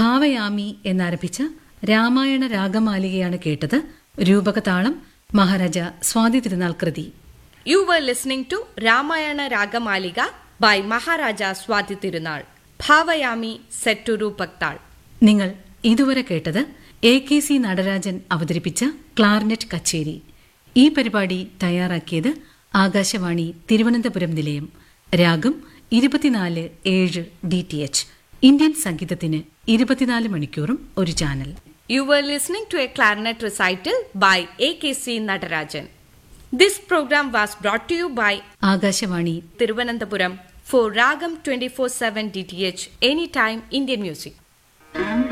ഭാവയാമി എന്നാരംഭിച്ച രാമായണ രാഗമാലികയാണ് കേട്ടത് രൂപകതാളം മഹാരാജ സ്വാതി തിരുനാൾ കൃതി You were listening to Ramayana Ragamalika by Maharaja Swati Tirunal. Bhavayami set to Rupaktal. നിങ്ങൾ ഇതുവരെ കേട്ടത് എ കെ സി നടരാജൻ അവതരിപ്പിച്ച ക്ലാർനെറ്റ് കച്ചേരി ഈ പരിപാടി തയ്യാറാക്കിയത് ആകാശവാണി തിരുവനന്തപുരം നിലയം രാഗം ഇരുപത്തിനാല് ഏഴ് ഡി ടി എച്ച് ഇന്ത്യൻ സംഗീതത്തിന് ഇരുപത്തിനാല് മണിക്കൂറും ഒരു channel You were listening to a clarinet recital by A.K.C. Natarajan. This program was brought to you by Akashvani Tiruvananthapuram for Ragam 24-7 DTH Anytime Indian Music.